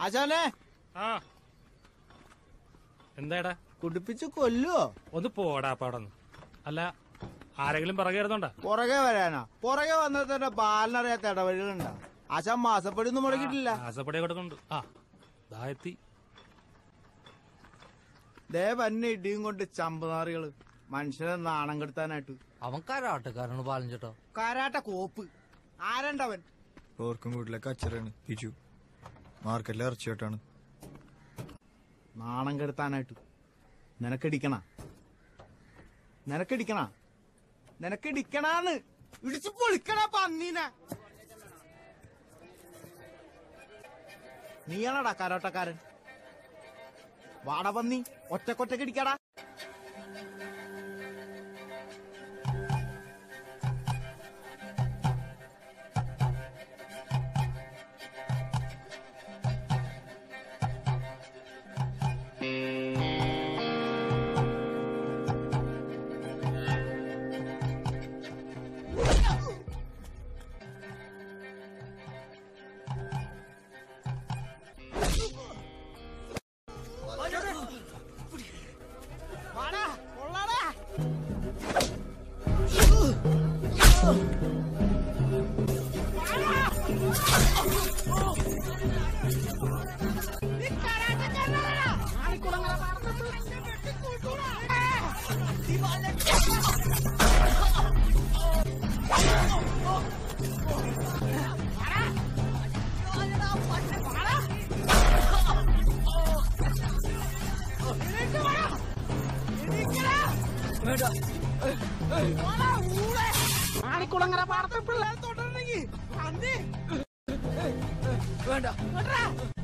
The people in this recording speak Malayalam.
ആശാനെ ആ എന്താടാ കുടിപ്പിച്ച് കൊല്ലുവോ ഒന്ന് പോടാ പാടന്ന് അല്ല ആരെങ്കിലും പിറകെ ഇരുന്നോണ്ടാ പുറകെ വരാനാ പുറകെ വന്നാൽ തന്നെ പാലിനറിയാത്ത ഇടവഴികളുണ്ടാ ആശാൻ മാസപ്പടി ഒന്നും മുടക്കിയിട്ടില്ല ആസപ്പടി കൊടുക്കുന്നുണ്ട് ആ ദാ എത്തി ദേ പന്നെ ഇടിയും കൊണ്ട് ചമ്പനാറികള് മനുഷ്യനെ നാണം കെടുത്താനായിട്ട് അവൻ കരാട്ടക്കാരനാണ് പാലൻ ചേട്ടാ കാരാട്ട കോപ്പ് ആരണ്ടവൻ ഓർക്കും വീട്ടിലെ കച്ചറാണ് ബിജു മാർക്കറ്റിലെ ഇറച്ചിയോട്ടാണ് നാണം കെടുത്താനായിട്ട് നിനക്കടിക്കണ നിനക്കടിക്കണ നിനക്കടിക്കണാന്ന് ഇടിച്ചു പൊളിക്കണ പന്നീനെ നീയാണടാ കരോട്ടക്കാരൻ വാട പന്നി ഒറ്റക്കൊറ്റക്കടിക്കടാ വാടാ കൊള്ളാടാ ആണിക്കുളങ്ങര പാടത്തെ പിള്ളേർ തൊട്ടിട്ടുണ്ടെങ്കിൽ വേണ്ട